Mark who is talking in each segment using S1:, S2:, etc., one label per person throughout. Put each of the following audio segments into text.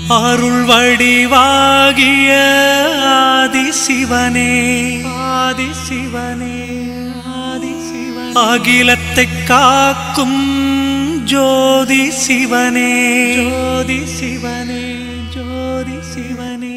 S1: அருள் வடிவாகிய ஆதிசிவனே ஆதிசிவனே ஆதிசிவனே அகிலத்தை காக்கும் ஜோதி சிவனே ஜோதி சிவனே ஜோதி சிவனே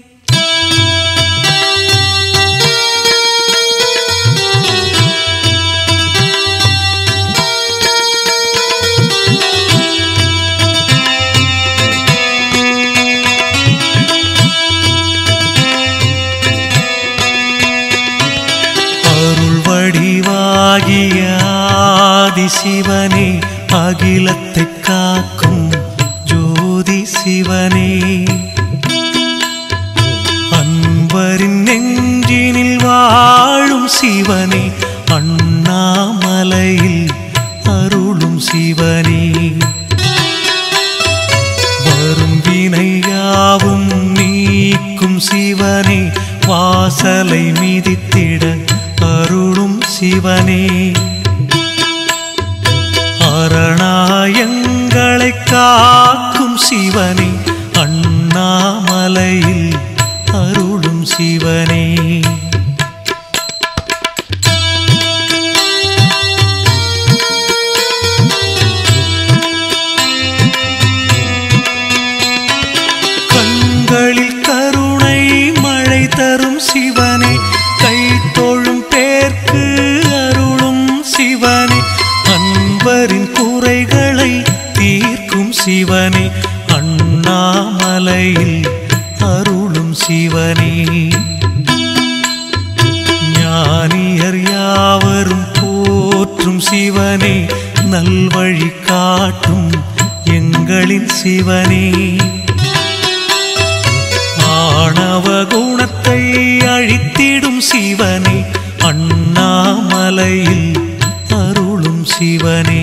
S1: அருள் வடிவாகிய ஆதிசிவனே அகிலத்தை காக்கும் ஜோதி சிவனே அன்பரின் நெஞ்சினில் வாழும் சிவனே அண்ணாமலையில் அருளும் சிவனே வரும் வினையாவும் நீக்கும் சிவனே வாசலை மிதித்திட அருளும் சிவனே அரணாயங்களை காக்கும் சிவனே அண்ணாமலையில் அருளும் சிவனே கண்களில் கருணை மழை தரும் சிவனே கை தொழும் பேர்க்கு அருளும் சிவனே அன்பரின் குறைகளை தீர்க்கும் சிவனே அண்ணாமலையில் அருளும் சிவனே ஞானியர் யாவரும் போற்றும் சிவனே நல்வழி காட்டும் எங்களின் சிவனே ஆணவ குணத்தை அழித்திடும் சிவனே அண்ணாமலையில் அருளும் சிவனே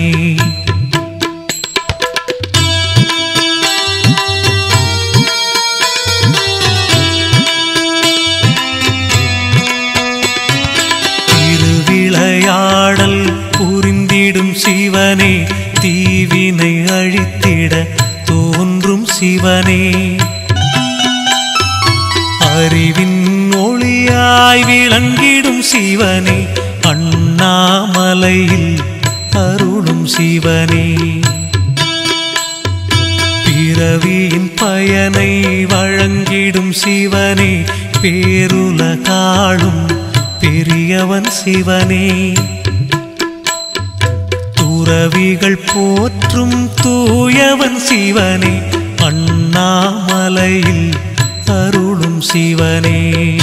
S1: திருவிளையாடல் புரிந்திடும் சிவனே தீவினை அழித்திட தோன்றும் சிவனே அறிவின் ஒளியாய் விளங்கிடும் சிவனே அண்ணாமலையில் அருளும் சிவனே பிறவியின் பயனை வழங்கிடும் சிவனே பேருலகாளும் பெரியவன் சிவனே துறவிகள் போற்றும் தூயவன் சிவனே அண்ணாமலையில் அருளும் சிவனே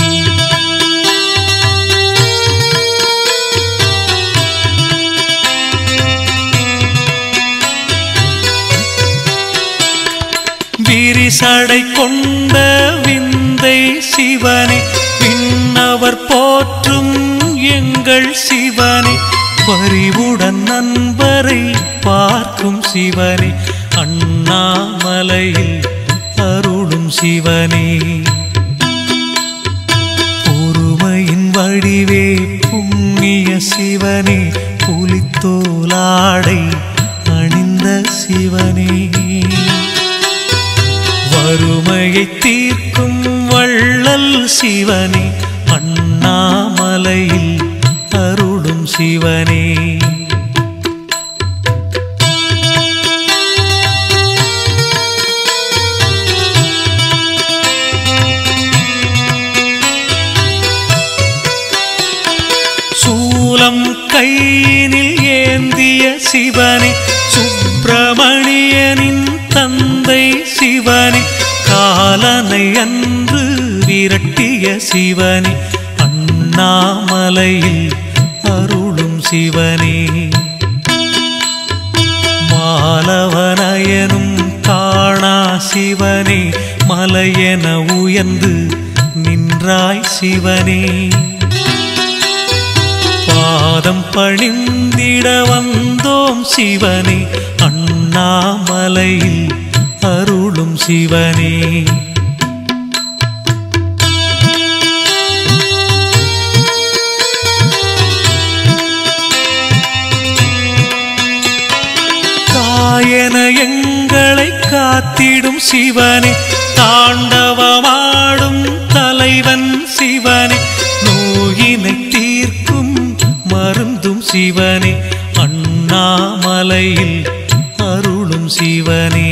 S1: விரிசடை கொண்ட விந்தை சிவனே விண்ணவர் போற்றும் எங்கள் சிவனே பரிவுடன் நண்பரை பார்க்கும் சிவனே அண்ணாமலையில் அருளும் சிவனே பொறுமையின் வடிவே புண்ணிய சிவனே புலித்தோலாடை அணிந்த சிவனே வறுமையை தீர்க்கும் வள்ளல் சிவனே அண்ணாமலையில் அருளும் சிவனே சூலம் கையினில் ஏந்திய சிவனே சுப்பிரமணியனின் தந்தை சிவனே காலனை அன்று விரட்டிய சிவனே அண்ணாமலையில் அருளும் சிவனே மாலவனயனும் காணா சிவனே மலையென உயர்ந்து நின்றாய் சிவனே பாதம் பணிந்திட வந்தோம் சிவனே அண்ணாமலையில் அருளும் சிவனே காயன எங்களை காத்திடும் சிவனே தாண்டவமாடும் தலைவன் சிவனே நோயினை தீர்க்கும் மருந்தும் சிவனே அண்ணாமலையில் அருளும் சிவனே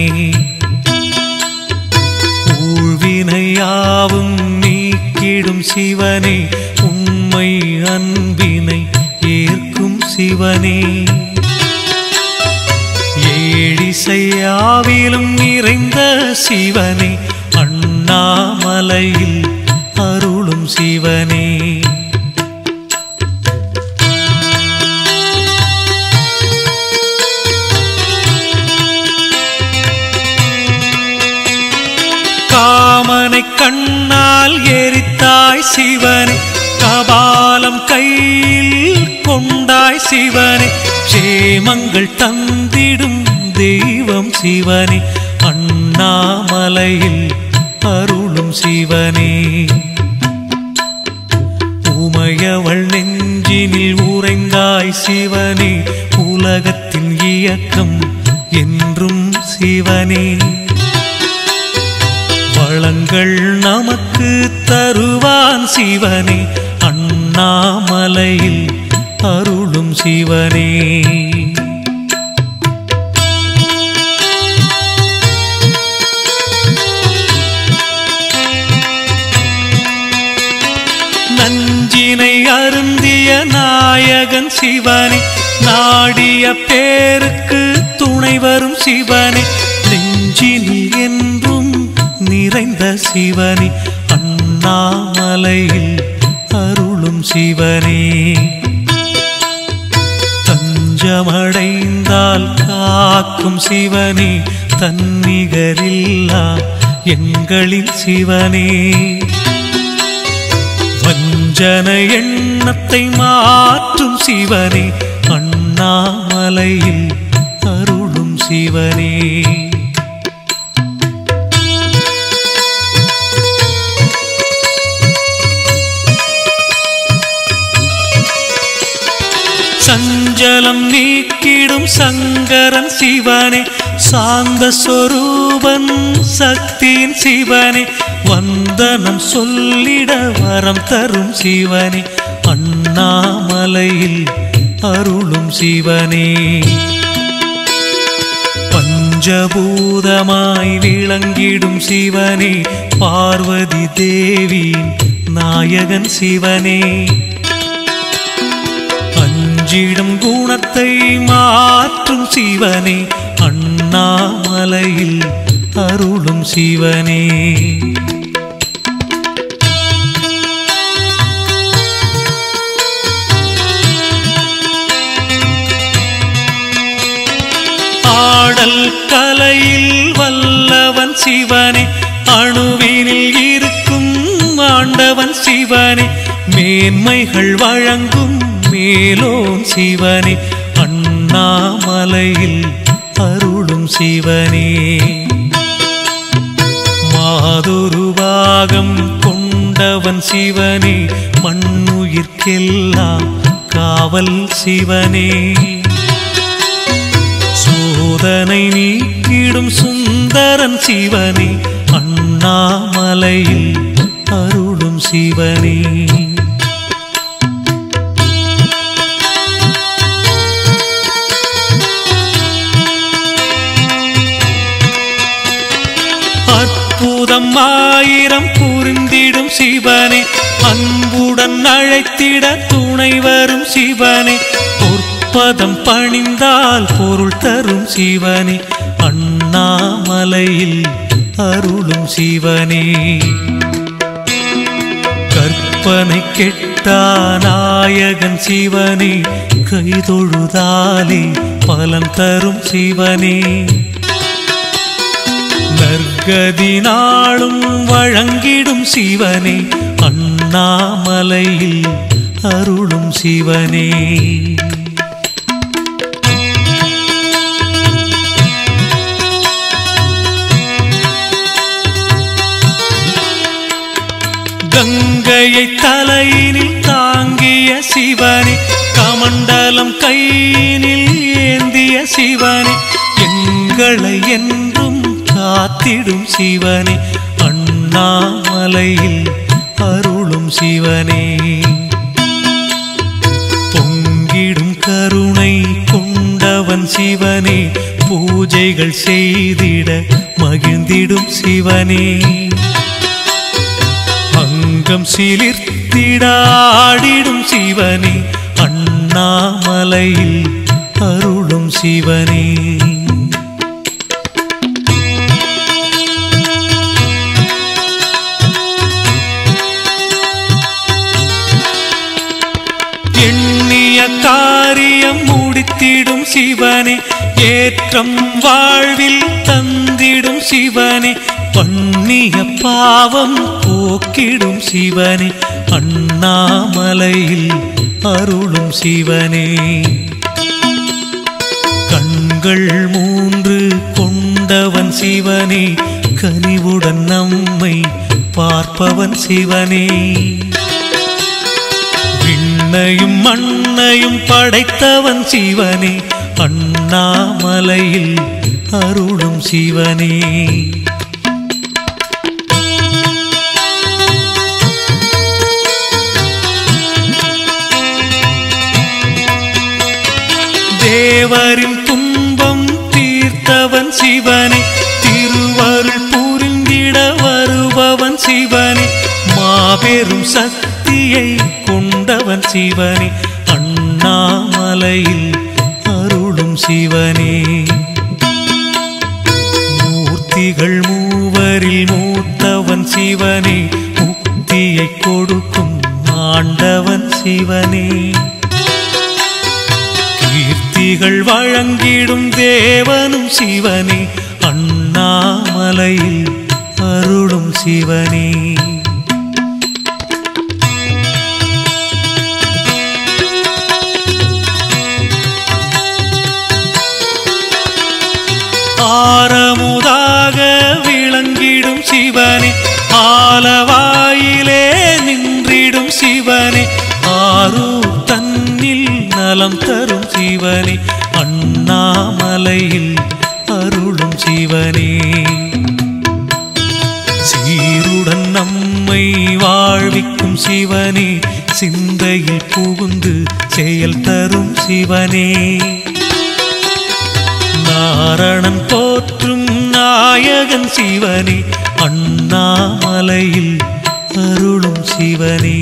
S1: ஊழ்வினையாவும் நீக்கிடும் சிவனே உண்மை அன்பினை ஏற்கும் சிவனே ஏழிசையாவிலும் நிறைந்த சிவனே அண்ணாமலையில் அருளும் சிவனே காமனை கண்ணால் எரித்தாய் சிவனே கபாலம் கையில் கொண்டாய் சிவனே சேமங்கள் தந்திடும் தெய்வம் சிவனே அண்ணாமலையில் அருளும் சிவனே உமையவள் நெஞ்சினில் உறைந்தாய் சிவனே உலகத்தின் இயக்கம் என்றும் சிவனே வளங்கள் நமக்கு தருவான் சிவனே அண்ணாமலையில் அருளும் சிவனே நஞ்சினை அருந்திய நாயகன் சிவனே நாடிய பேருக்கு துணை வரும் சிவனே நெஞ்சினில் என்றும் நிறைந்த சிவனே அண்ணாமலையில் அருளும் சிவனே தஞ்சமடைந்தால் காக்கும் சிவனே தன்னிகரில்லா எங்களின் சிவனே வஞ்சன எண்ணத்தை மாற்றும் சிவனே அண்ணாமலையில் அருளும் சிவனே சஞ்சலம் நீக்கிடும் சங்கரன் சிவனே சாந்த சொரூபன் சக்தியின் சிவனே வந்தனம் சொல்லிட வரம் தரும் சிவனே அண்ணாமலையில் அருளும் சிவனே பஞ்சபூதமாய் விளங்கிடும் சிவனே பார்வதி தேவி நாயகன் சிவனே அஞ்சிடும் குணத்தை மாற்றும் சிவனே அண்ணாமலையில் அருளும் சிவனே ஆடல் கலையில் வல்லவன் சிவனே அணுவினில் இருக்கும் ஆண்டவன் சிவனே மேன்மைகள் வழங்கும் மேலோன் சிவனே அண்ணாமலையில் அருளும் சிவனே மாதுருவாகம் கொண்டவன் சிவனே மண்ணுயிர்க்கெல்லாம் காவல் சிவனே சோதனை நீக்கிடும் சுந்தரன் சிவனே அண்ணாமலையில் அருளும் சிவனே அற்புதம் ஆயிரம் புரிந்திடும் சிவனே அன்புடன் அழைத்திட துணை வரும் சிவனே பொற்பதம் பணிந்தால் பொருள் தரும் சிவனே அண்ணாமலையில் அருளும் சிவனே கற்பனை கெட்டா நாயகன் சிவனே கைதொழுதாலே பலன் தரும் சிவனே நற்கதி நாளும் வழங்கிடும் சிவனே அண்ணாமலையில் அருளும் சிவனே கங்கையை தலையினில் தாங்கிய சிவனே கமண்டலம் கையினில் ஏந்திய சிவனே எங்களை என்றும் காத்திடும் சிவனே அண்ணாமலையில் அருளும் சிவனே பொங்கிடும் கருணை கொண்டவன் சிவனே பூஜைகள் செய்திட மகிழ்ந்திடும் சிவனே அங்கம் சிலிர்த்திடாடிடும் சிவனே அண்ணாமலையில் அருளும் சிவனே எண்ணிய காரியம் முடித்திடும் சிவனே ஏற்றம் வாழ்வில் தந்திடும் சிவனே பண்ணிய பாவம் போக்கிடும் சிவனே அண்ணாமலையில் அருளும் சிவனே கண்கள் மூன்று கொண்டவன் சிவனே கனிவுடன் நம்மை பார்ப்பவன் சிவனே விண்ணையும் மண்ணையும் படைத்தவன் சிவனே அண்ணாமலையில் அருளும் சிவனே தேவரின் துன்பம் தீர்த்தவன் சிவனே திருவருள் புரிந்திட வருபவன் சிவனே மாபெரும் சக்தியை கொண்டவன் சிவனே அண்ணாமலையில் அருளும் சிவனே மூர்த்திகள் மூவரில் மூத்தவன் சிவனே முக்தியை கொடுக்கும் ஆண்டவன் சிவனே கீர்த்திகள் வழங்கிடும் தேவனும் சிவனே அண்ணாமலையில் அருளும் சிவனே ஆரமுதாக விளங்கிடும் சிவனே ஆலவாயிலே நின்றிடும் சிவனே ஆரூர் தன்னில் நலம் தரும் சிவனே அண்ணாமலையில் அருளும் சிவனே சீருடன் நம்மை வாழ்விக்கும் சிவனே சிந்தையில் புகுந்து செயல் தரும் சிவனே நாரணன் போற்றும் நாயகன் சிவனே அண்ணாமலையில் அருளும் சிவனே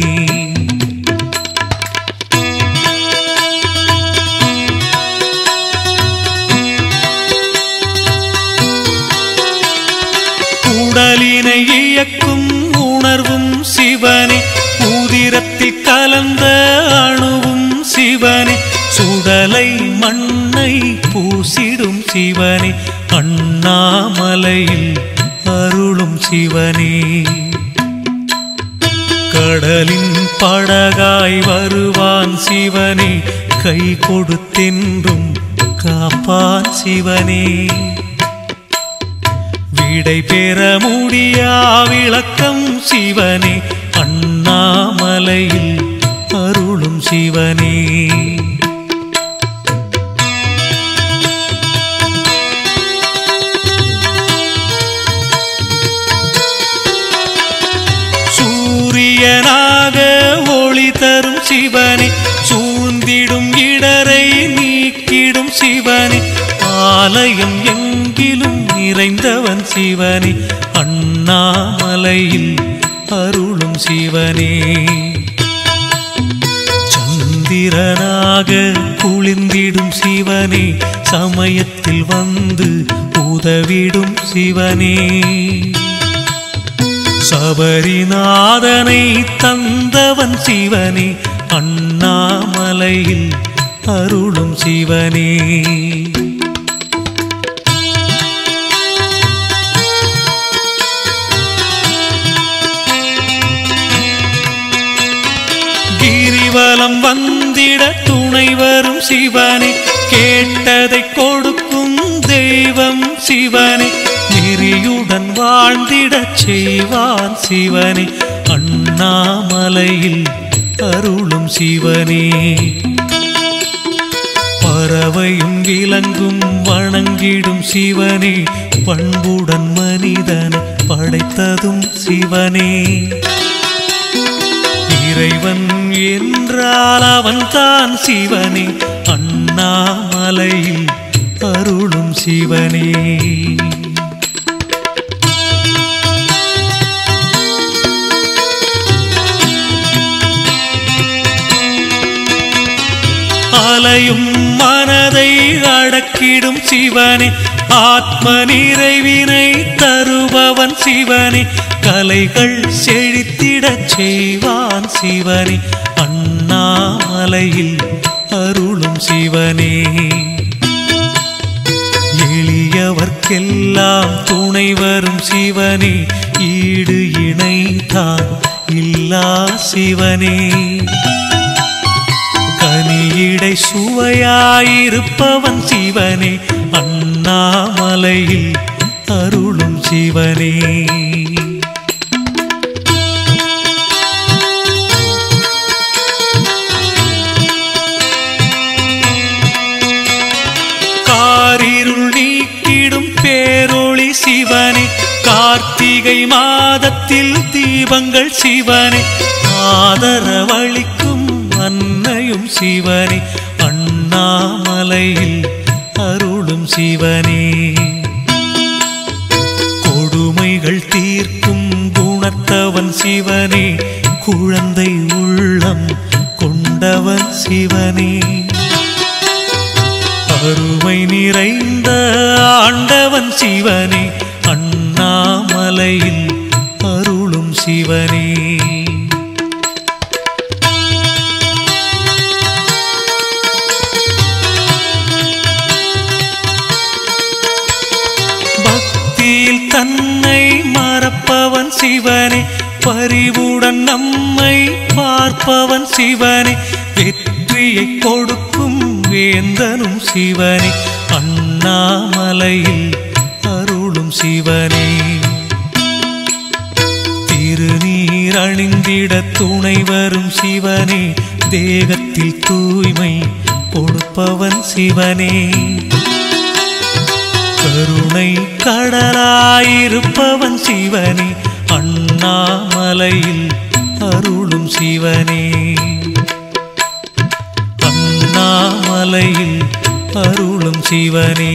S1: உடலினை இயக்கும் உணர்வும் சிவனே உதிரத்தில் கலந்த அணுவும் சிவனே சுடலை மண்ணை பூசிடும் சிவனே அண்ணாமலையில் அருளும் சிவனே கடலின் படகாய் வருவான் சிவனே கை கொடுத்தென்றும் காப்பான் சிவனே விடை பெற முடியா விளக்கம் சிவனே அண்ணாமலையில் அருளும் சிவனே சூரியனாக ஒளி தரும் சிவனே சூழ்ந்திடும் இடரை நீக்கிடும் சிவனே ஆலயம் எங்கிலும் நிறைந்தவன் சிவனே அண்ணாமலையில் அருளும் சிவனே சந்திரனாக குளிர்ந்திடும் சிவனே சமயத்தில் வந்து உதவிடும் சிவனே சபரிநாதனை தந்தவன் சிவனே அண்ணாமலையில் அருளும் சிவனே கிரிவலம் வந்திட துணை வரும் சிவனே கேட்டதை கொடுக்கும் தெய்வம் சிவனே நெறியுடன் வாழ்ந்திடச் செய்வான் சிவனே அண்ணாமலையில் அருளும் சிவனே பர பறவையும் விலங்கும் வணங்கிடும் சிவனே பண்புடன் மனிதனை படைத்ததும் சிவனே இறைவன் என்றால் அவன் தான் சிவனே அண்ணாமலையில் அருளும் சிவனே அலையும் மனதை அடக்கிடும் சிவனே ஆத்ம நிறைவினை தருபவன் சிவனே கலைகள் செழித்திடச் செய்வான் சிவனே அண்ணாமலையில் அருளும் சிவனே எளியவர்க்கெல்லாம் துணை வரும் சிவனே ஈடு இணைதான் இல்லா சிவனே கனியிடை சுவையாயிருப்பவன் சிவனே அண்ணாமலையில் அருளும் சிவனே காரிருள் நீக்கிடும் பேரொளி சிவனே கார்த்திகை மாதத்தில் தீபங்கள் சிவனே ஆதரவளிக்கும் அன்னையும் சிவனே அண்ணாமலையில் அருளும் சிவனே கொடுமைகள் தீர்க்கும் குணத்தவன் சிவனே குழந்தை உள்ளம் கொண்டவன் சிவனே அருமை நிறைந்த ஆண்டவன் சிவனே அண்ணாமலையில் அருளும் சிவனே பக்தியில் தன்னை மறப்பவன் சிவனே பரிவுடன் நம்மை பார்ப்பவன் சிவனே வெற்றியை கொடுக்கும் வேந்தனும் சிவனே அண்ணாமலையில் அருளும் சிவனே திருநீர் அணிந்திட துணை வரும் சிவனே தேகத்தில் தூய்மை கொடுப்பவன் சிவனே கருணை கடலாயிருப்பவன் சிவனே அண்ணாமலையில் அருளும் சிவனே அண்ணாமலையில் அருளும் சிவனே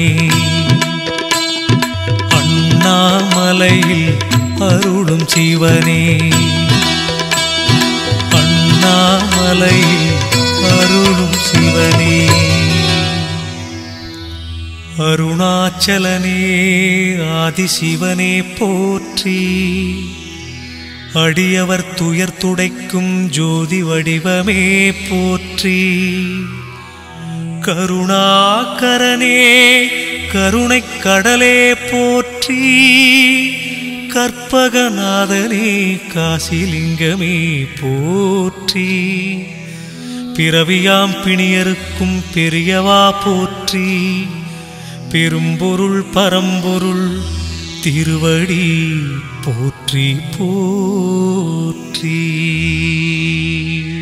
S1: அண்ணாமலையில் அருளும் சிவனே அண்ணாமலையில் அருளும் சிவனே அருணாச்சலனே ஆதிசிவனே போற்றி அடியவர் துயர் துடைக்கும் ஜோதி வடிவமே போற்றி கருணாகரனே கருணைக் கடலே போற்றி கற்பகநாதனே காசிலிங்கமே போற்றி பிறவியாம் பிணியருக்கும் பெரியவா போற்றி பெரும்பொருள் பரம்பொருள் திருவடி போற்றி போற்றி